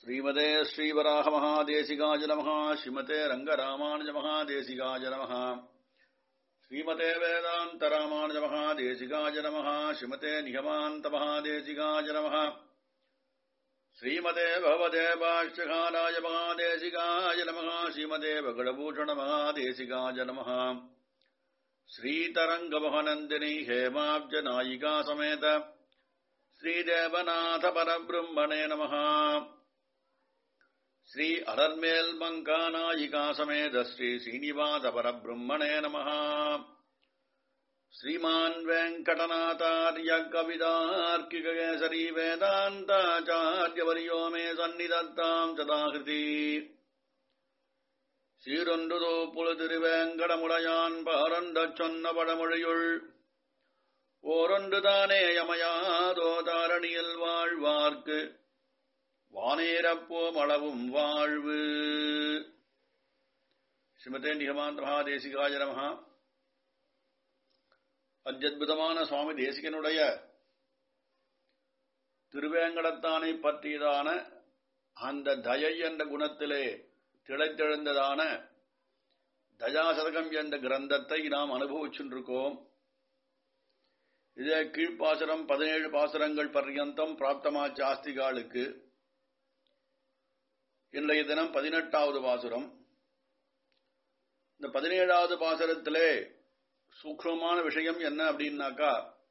ஸ்ரீமதே ஸ்ரீவராக மகாதேசிகாஜ நமः ஸ்ரீமதே ரங்கராமானுஜ மகாதேசிகாஜ நமः ஸ்ரீமதே வேதாந்த ராமானுஜ மகாதேசிகாஜ நமः ஸ்ரீமதே நிகமாந்த மகாதேசிகாஜ நமः ஸ்ரீமதே பகவதே பாஷ்யகாராய மகாதேசிகாய நமः ஸ்ரீமதே பகடபூஷண மகாதேசிகாய நமः ஸ்ரீதரங்கமகநந்தினி ஹேமாப்ஜ நாயிகா சமேத ஸ்ரீதேவநாத பரபிரம்மணே நமः ஸ்ரீ அலர்மேல் மங்கா நாயிகா சமேத ஸ்ரீ ஸ்ரீனிவாச பரபிரம்மணே நமः श्रीमान् वेङ्कटनाथार्य कविदार्किककेसरी वेदान्ताचार्यवर्यो मे सन्निधत्ताम् சதாகிருதி சீரொன்றுதோ புழுதிருவேங்கடமுடையான் பாரந்தச் சொன்ன படமொழியுள் ஓரொன்று தானே யமயாதோ தாரணியில் வாழ்வார்க்கு வானேரப்போம் அளவும் வாழ்வு ஸ்ரீமதே நிகமாந்த மகாதேசிகாய நமஹா அத்யத்புதமான சுவாமி தேசிகனுடைய திருவேங்கடத்தானை பற்றியதான அந்த தயை என்ற குணத்திலே திளைத்தெழுந்ததான தயாசதகம் என்ற கிரந்தத்தை நாம் அனுபவிச்சுருக்கோம் இதே கீழ்ப்பாசுரம் பதினேழு பாசுரங்கள் பர்யந்தம் பிராப்தமாச்ச ஆஸ்திகாலுக்கு இன்றைய தினம் பதினெட்டாவது பாசுரம் இந்த பதினேழாவது பாசுரத்திலே சூக்மமான விஷயம் என்ன அப்படின்னாக்கா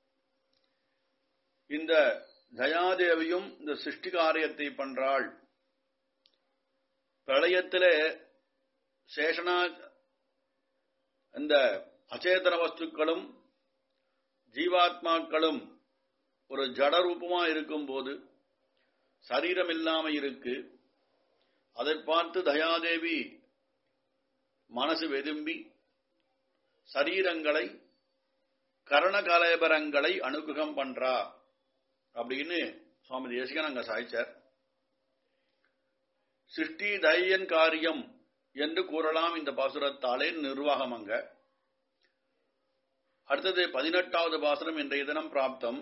இந்த தயாதேவியும் இந்த சிருஷ்டி காரியத்தை பண்றாள் பிரளயத்திலே சேஷனா இந்த அச்சேதன வஸ்துக்களும் ஜீவாத்மாக்களும் ஒரு ஜடரூபமா இருக்கும் போது சரீரம் இல்லாம இருக்கு அதை பார்த்து தயாதேவி மனசு வெதும்பி சரீரங்களை கரணகலேபரங்களை அனுகிரகம் பண்றா அப்படின்னு சுவாமி தேசிகன் அங்க சாய்ச்சார் சிருஷ்டி தையன் காரியம் என்று கூறலாம் இந்த பாசுரத்தாலே நிர்வாகம் அங்க அடுத்தது பதினெட்டாவது பாசுரம் இன்றைய தினம் பிராப்தம்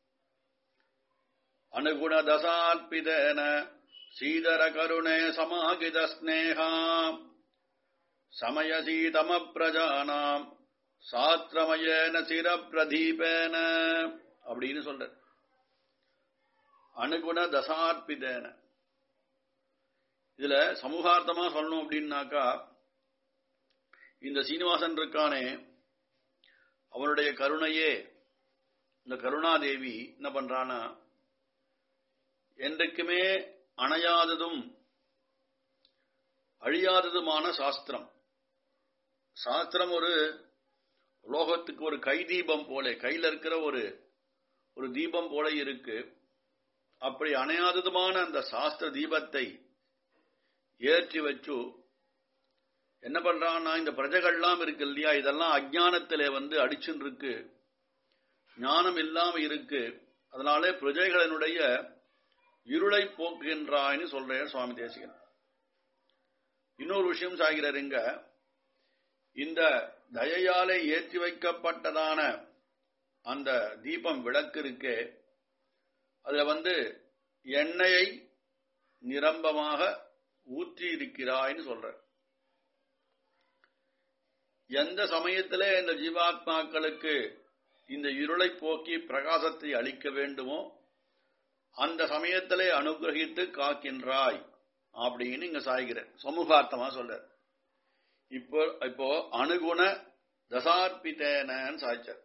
அனுகுண தசார்பிதன சீதர கருணே சமாகித ஸ்னேகா சமயசீதம பிரஜானாம் சாத்திரமயன சிரப்பிரதீபேன அப்படின்னு சொல்ற அணுகுண தசார்பிதேன இதுல சமூகார்த்தமா சொல்லணும் அப்படின்னாக்கா இந்த சீனிவாசன் இருக்கானே அவனுடைய கருணையே இந்த கருணாதேவி என்ன பண்றானா என்றைக்குமே அணையாததும் அழியாததுமான சாஸ்திரம் சாஸ்திரம் ஒரு லோகத்துக்கு ஒரு கை தீபம் போல கையில் இருக்கிற ஒரு ஒரு தீபம் போல இருக்கு அப்படி அணையாததுமான அந்த சாஸ்திர தீபத்தை ஏற்றி வச்சு என்ன பண்றான்னா இந்த பிரஜைகள்லாம் இருக்கு இல்லையா இதெல்லாம் அஜானத்திலே வந்து அடிச்சுன்னு இருக்கு ஞானம் இல்லாம இருக்கு அதனாலே பிரஜைகளினுடைய இருளை போக்குகின்றாய்னு சொல்றார் சுவாமி தேசிகன் இன்னொரு விஷயம் சாகிறார் இங்க இந்த தயையாலே ஏற்றி வைக்கப்பட்டதான அந்த தீபம் விளக்கு இருக்கே அதுல வந்து எண்ணெயை நிரம்பமாக ஊற்றி இருக்கிறாய்னு சொல்ற எந்த சமயத்திலே இந்த ஜீவாத்மாக்களுக்கு இந்த இருளை போக்கி பிரகாசத்தை அளிக்க வேண்டுமோ அந்த சமயத்திலே அனுகிரகித்து காக்கின்றாய் அப்படின்னு இங்க சாய்கிற சமூகார்த்தமா சொல்ற இப்போ இப்போ அணுகுண தசார்பித்தேனன்னு சாய்ச்சார்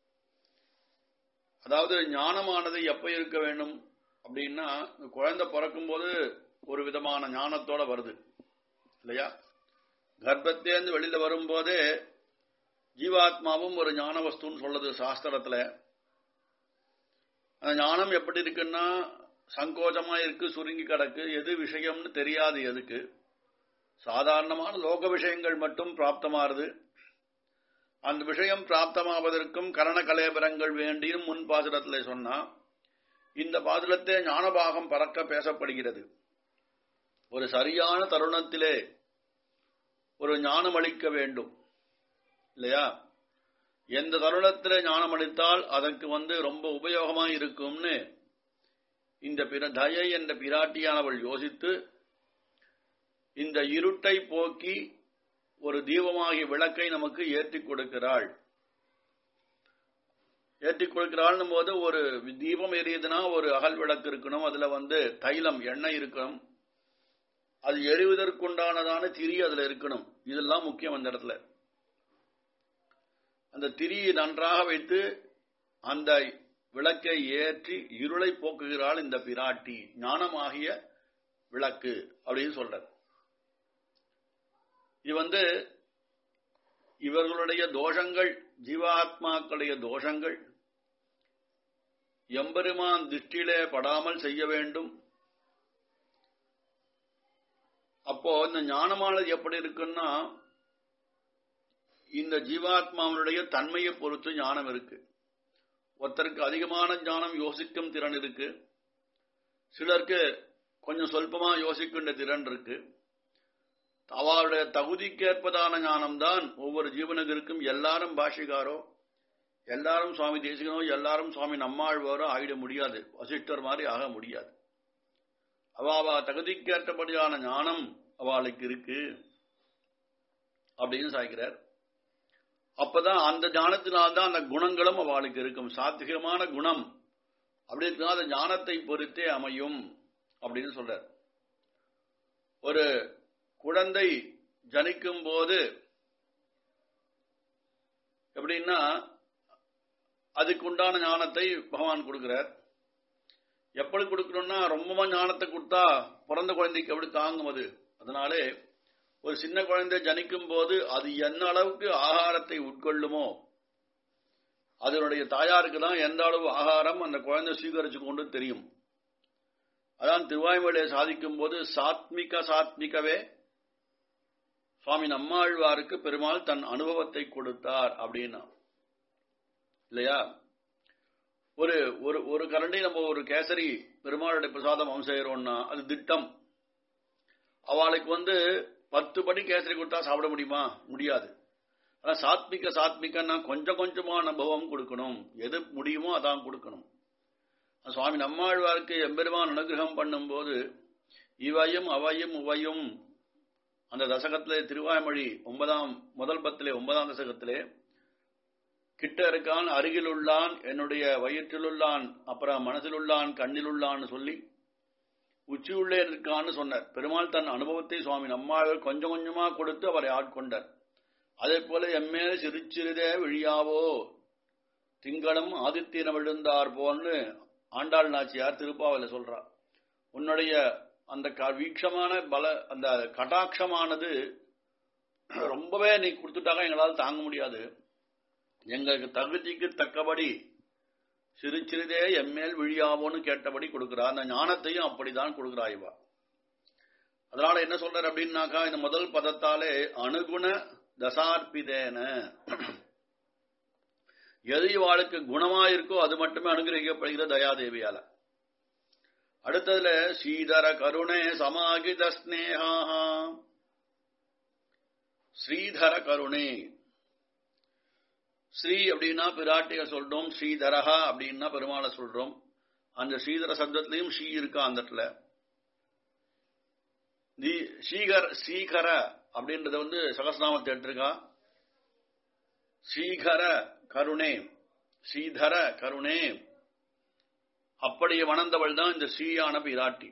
அதாவது ஞானமானது எப்ப இருக்க வேண்டும் அப்படின்னா குழந்தை பிறக்கும் போது ஒரு விதமான ஞானத்தோட வருது இல்லையா கர்ப்பத்தேந்து வெளியில வரும்போதே ஜீவாத்மாவும் ஒரு ஞான வஸ்துன்னு சொல்லுது சாஸ்திரத்துல அந்த ஞானம் எப்படி இருக்குன்னா சங்கோச்சமா இருக்கு சுருங்கி கிடக்கு எது விஷயம்னு தெரியாது எதுக்கு சாதாரணமான லோக விஷயங்கள் மட்டும் பிராப்தமாறுது அந்த விஷயம் பிராப்தமாவதற்கும் கரண கலேபரங்கள் வேண்டியும் முன் பாசுரத்தில் சொன்னா இந்த பாசுரத்தை ஞானபாகம் பறக்க பேசப்படுகிறது ஒரு சரியான தருணத்திலே ஒரு ஞானம் அளிக்க வேண்டும் இல்லையா எந்த தருணத்தில் ஞானம் அளித்தால் அதற்கு வந்து ரொம்ப உபயோகமா இருக்கும்னு இந்த பிற தயை என்ற பிராட்டியானவள் யோசித்து இந்த இருட்டை போக்கி ஒரு தீபமாகிய விளக்கை நமக்கு ஏற்றிக் கொடுக்கிறாள் ஏற்றிக் கொடுக்கிறாள் போது ஒரு தீபம் எரியுதுன்னா ஒரு அகல் விளக்கு இருக்கணும் அதுல வந்து தைலம் எண்ணெய் இருக்கணும் அது எரிவதற்குண்டானதான திரி அதுல இருக்கணும் இதெல்லாம் முக்கியம் அந்த இடத்துல அந்த திரியை நன்றாக வைத்து அந்த விளக்கை ஏற்றி இருளை போக்குகிறாள் இந்த பிராட்டி ஞானமாகிய விளக்கு அப்படின்னு சொல்றார் இது வந்து இவர்களுடைய தோஷங்கள் ஜீவாத்மாக்களுடைய தோஷங்கள் எம்பெருமான் திருஷ்டியிலே படாமல் செய்ய வேண்டும் அப்போ இந்த ஞானமானது எப்படி இருக்குன்னா இந்த ஜீவாத்மாவனுடைய தன்மையை பொறுத்து ஞானம் இருக்கு ஒருத்தருக்கு அதிகமான ஞானம் யோசிக்கும் திறன் இருக்கு சிலருக்கு கொஞ்சம் சொல்பமா யோசிக்கின்ற திறன் இருக்கு அவருடைய தகுதிக்கேற்பதான ஞானம்தான் ஒவ்வொரு ஜீவனுக்கு இருக்கும் எல்லாரும் பாஷிகாரோ எல்லாரும் சுவாமி தேசிகனோ எல்லாரும் சுவாமி நம்மாழ்வாரோ ஆகிட முடியாது வசிஷ்டர் மாதிரி ஆக முடியாது அவ அவ தகுதிக்கேற்றபடியான ஞானம் அவளுக்கு இருக்கு அப்படின்னு சாய்க்கிறார் அப்பதான் அந்த ஞானத்தினால்தான் அந்த குணங்களும் அவளுக்கு இருக்கும் சாத்விகமான குணம் அப்படி இருக்குன்னா அந்த ஞானத்தை பொறுத்தே அமையும் அப்படின்னு சொல்றார் ஒரு குழந்தை ஜனிக்கும் போது எப்படின்னா அதுக்கு உண்டான ஞானத்தை பகவான் கொடுக்கிறார் எப்படி கொடுக்கணும்னா ரொம்ப ஞானத்தை கொடுத்தா பிறந்த குழந்தைக்கு எப்படி தாங்கும் அது அதனாலே ஒரு சின்ன குழந்தை ஜனிக்கும் போது அது என்ன அளவுக்கு ஆகாரத்தை உட்கொள்ளுமோ அதனுடைய தாயாருக்கு தான் எந்த அளவு ஆகாரம் அந்த குழந்தை சுவீகரிச்சு கொண்டு தெரியும் அதான் திருவாய்மொழியை சாதிக்கும் போது சாத்மிக சாத்மிகவே சுவாமி நம்மாழ்வாருக்கு பெருமாள் தன் அனுபவத்தை கொடுத்தார் அப்படின்னா இல்லையா ஒரு ஒரு ஒரு கரண்டி நம்ம ஒரு கேசரி பெருமாளுடைய பிரசாதம் அம்சைகிறோம்னா அது திட்டம் அவளுக்கு வந்து பத்து படி கேசரி கொடுத்தா சாப்பிட முடியுமா முடியாது ஆனா சாத்மிக சாத்மிகன்னா கொஞ்சம் கொஞ்சமா அனுபவம் கொடுக்கணும் எது முடியுமோ அதான் கொடுக்கணும் சுவாமி நம்மாழ்வாருக்கு எம்பெருமான் அனுகிரகம் பண்ணும்போது இவையும் அவையும் உவையும் அந்த தசகத்திலே திருவாய்மொழி ஒன்பதாம் முதல் பத்திலே ஒன்பதாம் தசகத்திலே கிட்ட இருக்கான் அருகில் உள்ளான் என்னுடைய வயிற்றிலுள்ளான் அப்புறம் மனசிலுள்ளான் கண்ணிலுள்ளான்னு சொல்லி உச்சி உள்ளே இருக்கான்னு சொன்னார் பெருமாள் தன் அனுபவத்தை சுவாமி நம்மாழ்வார் கொஞ்சம் கொஞ்சமா கொடுத்து அவரை ஆட்கொண்டார் அதே போல எம்மேல சிறுச்சிறிதே விழியாவோ திங்களும் ஆதித்யன விழுந்தார் போன்னு ஆண்டாள் நாச்சியார் திருப்பாவில சொல்றார் உன்னுடைய அந்த வீட்சமான பல அந்த கட்டாட்சமானது ரொம்பவே நீ கொடுத்துட்டாக்க எங்களால் தாங்க முடியாது எங்களுக்கு தகுதிக்கு தக்கபடி சிறு சிறிதே எம்மேல் விழியாவோன்னு கேட்டபடி கொடுக்கிறா அந்த ஞானத்தையும் அப்படிதான் கொடுக்கிறா இவா அதனால என்ன சொல்றார் அப்படின்னாக்கா இந்த முதல் பதத்தாலே அணுகுண தசார்பிதேன எது இவாளுக்கு குணமா இருக்கோ அது மட்டுமே அனுகிரகிக்கப்படுகிற தயாதேவியால அடுத்ததுல ஸ்ரீதர கருணே சமாகித ஸ்னேகா ஸ்ரீதர கருணே ஸ்ரீ அப்படின்னா பிராட்டிய சொல்றோம் ஸ்ரீதரஹா அப்படின்னா பெருமாளை சொல்றோம் அந்த ஸ்ரீதர சப்தத்திலையும் ஸ்ரீ இருக்கா அந்த இடத்துல ஸ்ரீகர் ஸ்ரீகர அப்படின்றத வந்து சகசிரநாமத்தை எடுத்திருக்கா ஸ்ரீகர கருணே ஸ்ரீதர கருணே அப்படியே வணந்தவள் தான் இந்த ஸ்ரீயான பிராட்டி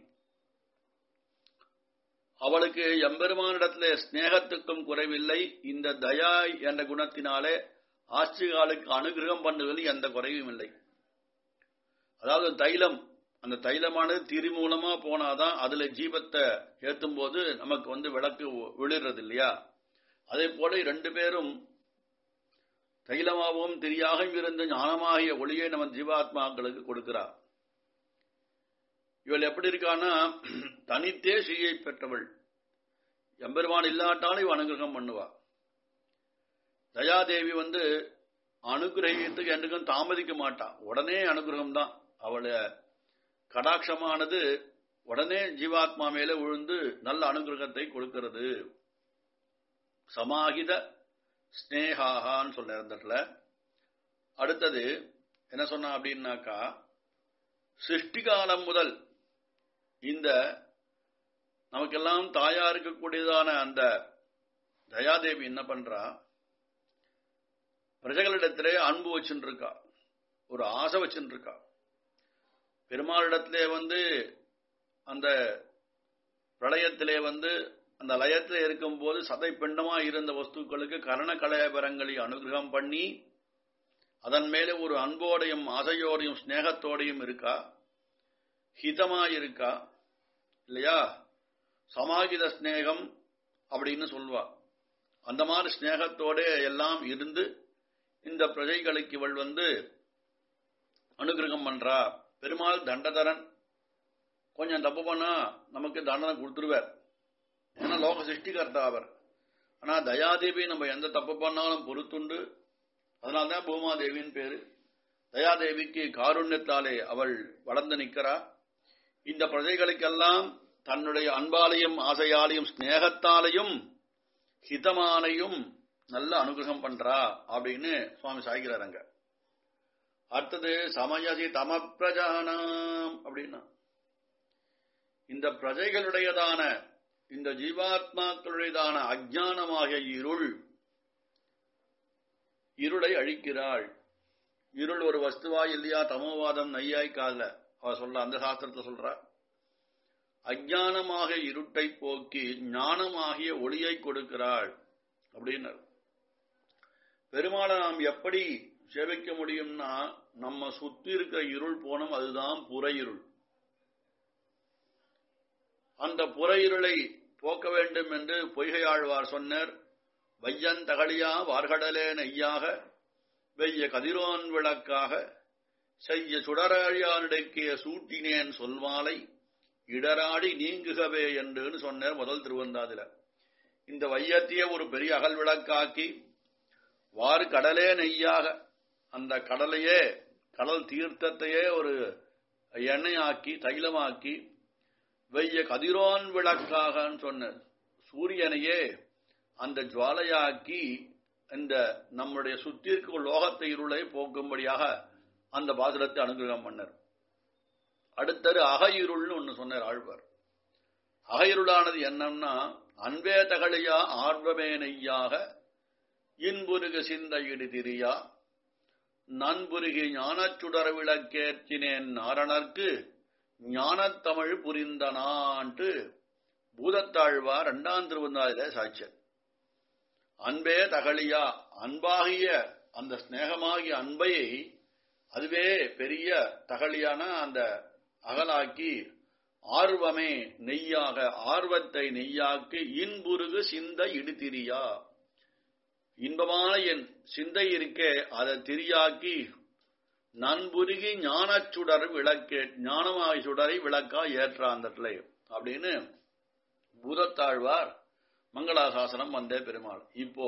அவளுக்கு எம்பெருமானிடத்துல ஸ்நேகத்துக்கும் குறைவில்லை இந்த தயா என்ற குணத்தினாலே ஆஸ்திரிகாலுக்கு அனுகிரகம் பண்ணுவதில் எந்த குறைவும் இல்லை அதாவது தைலம் அந்த தைலமானது திரி மூலமா போனாதான் அதுல ஜீவத்தை ஏத்தும் போது நமக்கு வந்து விளக்கு விழுறது இல்லையா அதே போல ரெண்டு பேரும் தைலமாகவும் திரியாகவும் இருந்த ஞானமாகிய ஒளியை நம்ம ஜீவாத்மாக்களுக்கு கொடுக்கிறார் இவள் எப்படி இருக்கான்னா தனித்தே ஸ்ரீயை பெற்றவள் எம்பெருமான் இல்லாட்டாலும் இவ அனுகிரகம் பண்ணுவா தயாதேவி வந்து அனுகிரகத்துக்கு என்றுக்கும் தாமதிக்க மாட்டான் உடனே அனுகிரகம் தான் அவளை கடாட்சமானது உடனே ஜீவாத்மா மேல விழுந்து நல்ல அனுகிரகத்தை கொடுக்கிறது சமாகித ஸ்னேகாகான்னு சொல்ல இடத்துல அடுத்தது என்ன சொன்னா அப்படின்னாக்கா சிருஷ்டி காலம் முதல் இந்த நமக்கெல்லாம் தாயா இருக்கக்கூடியதான அந்த தயாதேவி என்ன பண்றா பிரஜகளிடத்திலே அன்பு வச்சுட்டு இருக்கா ஒரு ஆசை வச்சுட்டு இருக்கா பெருமாளிடத்திலே வந்து அந்த பிரளயத்திலே வந்து அந்த லயத்தில் இருக்கும்போது சதை பிண்டமா இருந்த வஸ்துக்களுக்கு கரண கலயபரங்களை அனுகிரகம் பண்ணி அதன் மேலே ஒரு அன்போடையும் ஆசையோடையும் ஸ்நேகத்தோடையும் இருக்கா ஹிதமா இருக்கா இல்லையா சமாகித ஸ்நேகம் அப்படின்னு சொல்வா அந்த மாதிரி ஸ்நேகத்தோட எல்லாம் இருந்து இந்த பிரஜைகளுக்கு இவள் வந்து அனுகிரகம் பண்றா பெருமாள் தண்டதரன் கொஞ்சம் தப்பு பண்ணா நமக்கு தண்டனை கொடுத்துருவார் ஏன்னா லோக சிருஷ்டிகர்த்தா அவர் ஆனா தயாதேவி நம்ம எந்த தப்பு பண்ணாலும் பொறுத்துண்டு அதனால்தான் பூமாதேவியின் பேரு தயாதேவிக்கு காருண்யத்தாலே அவள் வளர்ந்து நிற்கிறா இந்த பிரஜைகளுக்கெல்லாம் தன்னுடைய அன்பாலையும் ஆசையாலையும் ஸ்நேகத்தாலையும் ஹிதமானையும் நல்ல அனுகிரகம் பண்றா அப்படின்னு சுவாமி சாய்கிறார் அங்க அடுத்தது சமயசி தம பிரஜானாம் அப்படின்னா இந்த பிரஜைகளுடையதான இந்த ஜீவாத்மாக்களுடையதான அஜானமாகிய இருள் இருளை அழிக்கிறாள் இருள் ஒரு வஸ்துவா இல்லையா தமோவாதம் நையாய் கால அவ சொல்ற அந்த சாஸ்திரத்தை சொல்றா அஜானமாக இருட்டை போக்கி ஞானமாகிய ஒளியை கொடுக்கிறாள் அப்படின்னார் பெருமாளை நாம் எப்படி சேவிக்க முடியும்னா நம்ம சுத்தி இருக்கிற இருள் போனோம் அதுதான் புற இருள் அந்த புற இருளை போக்க வேண்டும் என்று பொய்கையாழ்வார் சொன்னார் வையன் தகழியா வார்கடலே நெய்யாக வெய்ய கதிரோன் விளக்காக செய்ய சுடராழியானிடைக்கிய சூட்டினேன் சொல்வாலை இடராடி நீங்குகவே என்று சொன்னார் முதல் திருவந்தாதில இந்த வையத்தையே ஒரு பெரிய அகல் விளக்காக்கி வாறு கடலே நெய்யாக அந்த கடலையே கடல் தீர்த்தத்தையே ஒரு எண்ணெயாக்கி தைலமாக்கி வெய்ய கதிரோன் விளக்காகன்னு சொன்ன சூரியனையே அந்த ஜுவாலையாக்கி இந்த நம்முடைய சுத்தி இருக்கும் லோகத்தை இருளை போக்கும்படியாக அந்த பாசுரத்தை அனுகிரகம் பண்ணார் அடுத்தது அகையிருள்னு ஒன்னு சொன்னார் ஆழ்வார் அகையிருளானது என்னன்னா அன்பே தகழியா ஆர்வமே நெய்யாக இன்புருகு சிந்தையிடு திரியா நண்புருகி ஞானச்சுடர் விளக்கேற்றினேன் நாரணர்க்கு ஞானத்தமிழ் புரிந்தனான்ட்டு பூதத்தாழ்வார் இரண்டாம் திருவந்தாதில சாட்சியர் அன்பே தகழியா அன்பாகிய அந்த ஸ்நேகமாகிய அன்பையை அதுவே பெரிய தகழியான அந்த அகலாக்கி ஆர்வமே நெய்யாக ஆர்வத்தை நெய்யாக்கி இன்புருகு சிந்த இடுதிரியா இன்பமான என் சிந்தை இருக்கே அதை திரியாக்கி நண்புருகி ஞானச்சுடர் விளக்கே ஞானமாய் சுடரை விளக்கா ஏற்றா அந்த இடத்துல அப்படின்னு பூதத்தாழ்வார் மங்களாசாசனம் வந்தே பெருமாள் இப்போ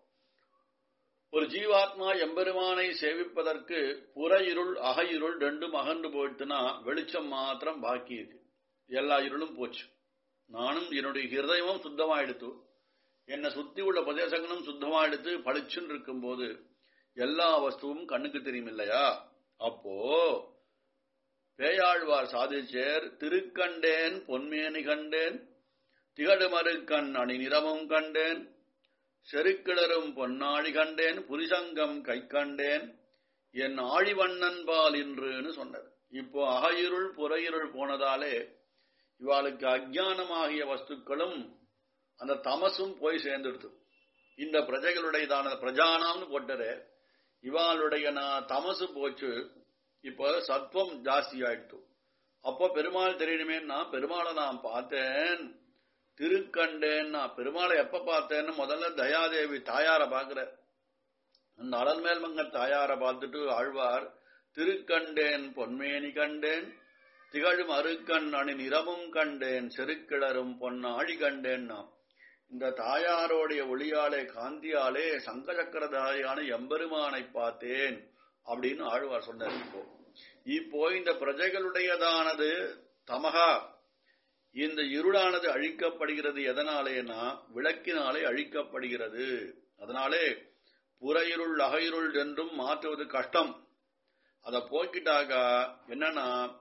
ஒரு ஜீவாத்மா எம்பெருமானை சேவிப்பதற்கு புற இருள் அக இருள் ரெண்டும் அகன்று போயிட்டுனா வெளிச்சம் மாத்திரம் பாக்கி இருக்கு எல்லா இருளும் போச்சு நானும் என்னுடைய ஹிருதயமும் சுத்தமாயிடுத்து என்னை சுத்தி உள்ள பிரதேசங்களும் சுத்தமாயிடுத்து பளிச்சுன்னு இருக்கும்போது எல்லா வஸ்துவும் கண்ணுக்கு தெரியும் இல்லையா அப்போ பேயாழ்வார் சாதிச்சேர் திருக்கண்டேன் பொன்மேனி கண்டேன் திகடுமறுக்கண் அணி நிறமும் கண்டேன் செருக்கிளரும் பொன்னாழி கண்டேன் புரிசங்கம் கை கண்டேன் என் ஆழிவண்ணன் பால் இன்றுன்னு சொன்னது இப்போ அகையிருள் புறையிருள் போனதாலே இவாளுக்கு அஜானமாகிய வஸ்துக்களும் அந்த தமசும் போய் சேர்ந்துடுது இந்த பிரஜைகளுடையதான பிரஜானாம்னு போட்டரு இவாளுடைய நான் தமசு போச்சு இப்போ சத்வம் ஜாஸ்தி ஆயிடுத்து அப்போ பெருமாள் தெரியணுமே நான் பெருமாளை நான் பார்த்தேன் திருக்கண்டேன் நான் பெருமாளை எப்ப பார்த்தேன்னு முதல்ல தயாதேவி தாயார பாக்குற அந்த அலன்மேல் மங்கர் தாயார பார்த்துட்டு ஆழ்வார் திருக்கண்டேன் பொன்மேனி கண்டேன் திகழும் அருக்கண் அணி நிறமும் கண்டேன் செருக்கிளரும் பொன்னாழி கண்டேன் நாம் இந்த தாயாரோடைய ஒளியாலே காந்தியாலே சங்க சக்கரதாரியான எம்பெருமானை பார்த்தேன் அப்படின்னு ஆழ்வார் சொன்னார் இப்போ இப்போ இந்த பிரஜைகளுடையதானது தமகா இந்த இருளானது அழிக்கப்படுகிறது எதனாலேனா விளக்கினாலே அழிக்கப்படுகிறது அதனாலே புறையிருள் அகையிருள் என்றும் மாற்றுவது கஷ்டம் அதை போக்கிட்டாக்கா என்னன்னா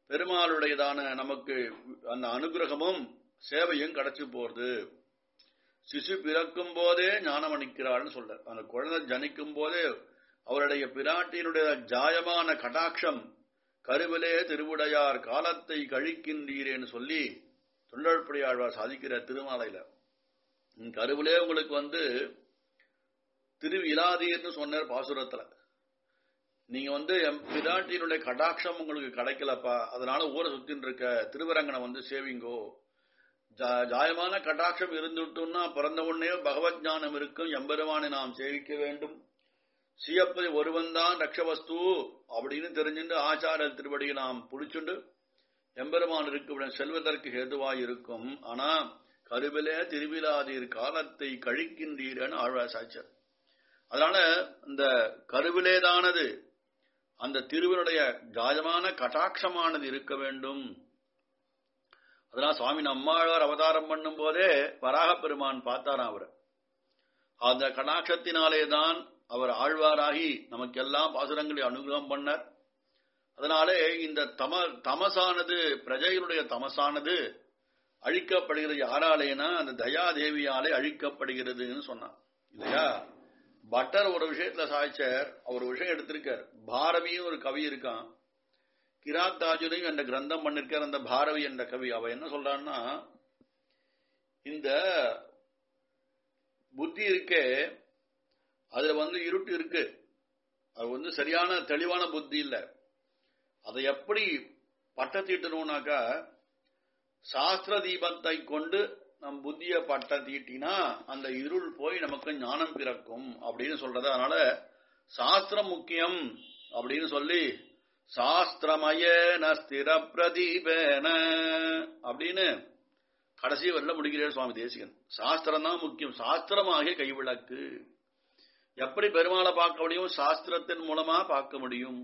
பெருமாளுடையதான நமக்கு அந்த அனுகிரகமும் சேவையும் கிடைச்சு போறது சிசு பிறக்கும் போதே ஞானம் அளிக்கிறாள்னு சொல்ற அந்த குழந்தை ஜனிக்கும் போதே அவருடைய பிராட்டியினுடைய ஜாயமான கடாட்சம் கருவிலே திருவுடையார் காலத்தை கழிக்கின்றீரேன்னு சொல்லி தொண்டற்படி ஆழ்வார் சாதிக்கிற திருமாலையில கருவிலே உங்களுக்கு வந்து திருவிழாதீர்னு சொன்னார் பாசுரத்துல நீங்க வந்து எம் பிராட்டியினுடைய கடாட்சம் உங்களுக்கு கிடைக்கலப்பா அதனால ஊரை சுத்தின்னு இருக்க திருவரங்கனை வந்து சேவிங்கோ ஜாயமான கடாட்சம் இருந்துட்டோம்னா பிறந்த உடனே பகவத் ஞானம் இருக்கும் எம்பெருமானை நாம் சேவிக்க வேண்டும் சியப்பதி ஒருவன் தான் ரக்ஷவஸ்து அப்படின்னு தெரிஞ்சுட்டு ஆச்சார திருவடியை நாம் புடிச்சுண்டு எம்பெருமான் இருக்கு செல்வதற்கு ஹேதுவாய் இருக்கும் ஆனா கருவிலே திருவிழாதீர் காலத்தை கழிக்கின்றீரன்னு ஆழ்வா சாச்சர் அதனால இந்த கருவிலேதானது அந்த திருவினுடைய ஜாயமான கட்டாட்சமானது இருக்க வேண்டும் அதனால சுவாமி நம்மாழ்வார் அவதாரம் பண்ணும் போதே வராக பெருமான் பார்த்தாராம் அவர் அந்த கடாட்சத்தினாலே தான் அவர் ஆழ்வாராகி நமக்கெல்லாம் பாசுரங்களை அனுகிரகம் பண்ணார் அதனாலே இந்த தம தமசானது பிரஜைகளுடைய தமசானது அழிக்கப்படுகிறது யாராலேனா அந்த தயாதேவியாலே அழிக்கப்படுகிறதுன்னு சொன்னான் இல்லையா பட்டர் ஒரு விஷயத்துல சாய்ச்சர் அவர் விஷயம் எடுத்திருக்கார் பாரவியும் ஒரு கவி இருக்கான் கிராத்தாஜுரையும் என்ற கிரந்தம் பண்ணிருக்கார் அந்த பாரவி என்ற கவி அவ என்ன சொல்றான்னா இந்த புத்தி இருக்கே அதுல வந்து இருட்டு இருக்கு அது வந்து சரியான தெளிவான புத்தி இல்ல அதை எப்படி பட்ட தீட்டணும்னாக்கா சாஸ்திர தீபத்தை கொண்டு நம் புத்திய பட்ட தீட்டினா அந்த இருள் போய் நமக்கு ஞானம் பிறக்கும் அப்படின்னு சொல்றது அதனால சாஸ்திரம் முக்கியம் அப்படின்னு சொல்லி சாஸ்திரமயன ஸ்திர பிரதீபேன அப்படின்னு கடைசி வரல முடிக்கிறார் சுவாமி தேசிகன் சாஸ்திரம் தான் முக்கியம் சாஸ்திரமாகிய கைவிளக்கு எப்படி பெருமாளை பார்க்க முடியும் சாஸ்திரத்தின் மூலமா பார்க்க முடியும்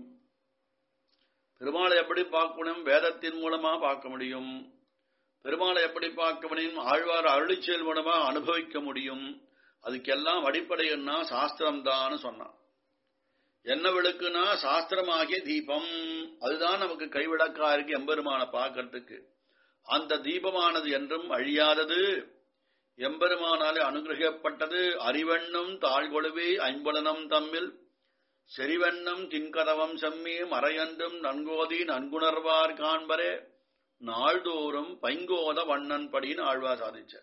பெருமாளை எப்படி பார்க்க முடியும் வேதத்தின் மூலமா பார்க்க முடியும் பெருமாளை எப்படி பார்க்க முடியும் ஆழ்வார் அருளிச்செயல் மூலமா அனுபவிக்க முடியும் அதுக்கெல்லாம் அடிப்படை என்ன சாஸ்திரம் தான் சொன்னான் என்ன விளக்குனா சாஸ்திரமாகிய தீபம் அதுதான் நமக்கு கைவிளக்கா இருக்கு எம்பெருமான பார்க்கறதுக்கு அந்த தீபமானது என்றும் அழியாதது எம்பெருமானாலே அனுகிரகப்பட்டது அறிவெண்ணும் தாழ்கொழுவே ஐம்பலனம் தம்மில் செறிவெண்ணம் தின்கதவம் செம்மி மறையன்றும் நன்கோதி நன்குணர்வார் காண்பரே நாள்தோறும் பைங்கோத வண்ணன் படின்னு ஆழ்வா சாதிச்ச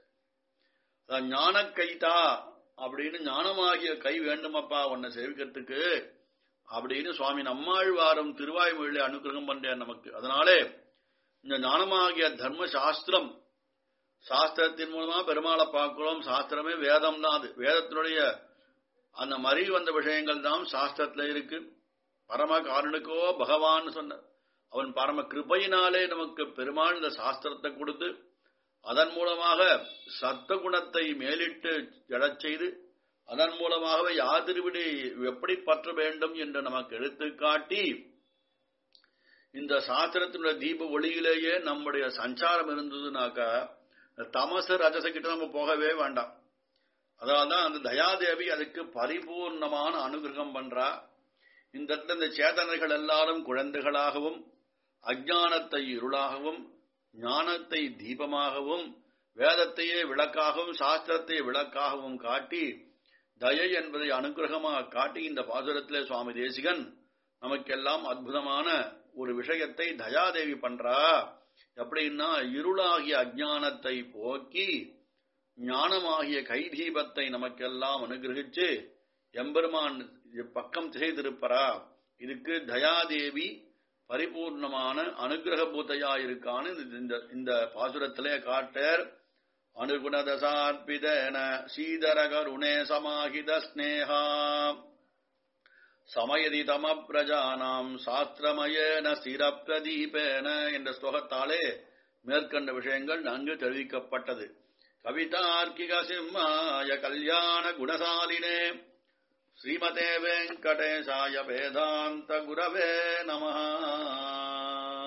ஞான கைதா அப்படின்னு ஞானமாகிய கை வேண்டுமப்பா உன்னை சேவிக்கிறதுக்கு அப்படின்னு சுவாமி நம்மாழ்வாரும் திருவாய்மொழியில அனுகிரகம் பண்றார் நமக்கு அதனாலே இந்த ஞானமாகிய தர்ம சாஸ்திரம் சாஸ்திரத்தின் மூலமா பெருமாளை பார்க்கிறோம் சாஸ்திரமே வேதம் தான் அது வேதத்தினுடைய அந்த மறி வந்த விஷயங்கள் தான் சாஸ்திரத்துல இருக்கு பரம காரணுக்கோ பகவான் சொன்ன அவன் பரம கிருபையினாலே நமக்கு பெருமாள் இந்த சாஸ்திரத்தை கொடுத்து அதன் மூலமாக சத்த குணத்தை மேலிட்டு எழச் செய்து அதன் மூலமாகவே யாதிருவிடை எப்படி பற்ற வேண்டும் என்று நமக்கு எடுத்து காட்டி இந்த சாஸ்திரத்தினுடைய தீப ஒளியிலேயே நம்முடைய சஞ்சாரம் இருந்ததுனாக்கா தமசு ரஜச கிட்ட நம்ம போகவே வேண்டாம் அதனால்தான் அந்த தயாதேவி அதுக்கு பரிபூர்ணமான அனுகிரகம் பண்றா இந்த இடத்துல இந்த சேதனர்கள் எல்லாரும் குழந்தைகளாகவும் அஜானத்தை இருளாகவும் ஞானத்தை தீபமாகவும் வேதத்தையே விளக்காகவும் சாஸ்திரத்தை விளக்காகவும் காட்டி தயை என்பதை அனுகிரகமாக காட்டி இந்த பாசுரத்திலே சுவாமி தேசிகன் நமக்கெல்லாம் அற்புதமான ஒரு விஷயத்தை தயாதேவி பண்றா எப்படின்னா இருளாகிய அஜானத்தை போக்கி ஞானமாகிய கைதீபத்தை நமக்கெல்லாம் அனுகிரகிச்சு எம்பெருமான் பக்கம் திசைத்திருப்பரா இதுக்கு தயாதேவி பரிபூர்ணமான அனுகிரக பூத்தையாயிருக்கான்னு இந்த இந்த பாசுரத்திலே காட்டர் அனுகுணதசார்பிதன சீதர கருணே சமாஹித ஸ்னேகா சமயதி தம பிரஜானாம் சாஸ்திரமயன ஸ்திர பிரதீபேன என்ற ஸ்லோகத்தாலே மேற்கண்ட விஷயங்கள் நன்கு தெரிவிக்கப்பட்டது கவிதார்க்கிக சிம்மாய கல்யாண குணசாலினே ஸ்ரீமதே வெங்கடேசாய வேதாந்த குரவே நம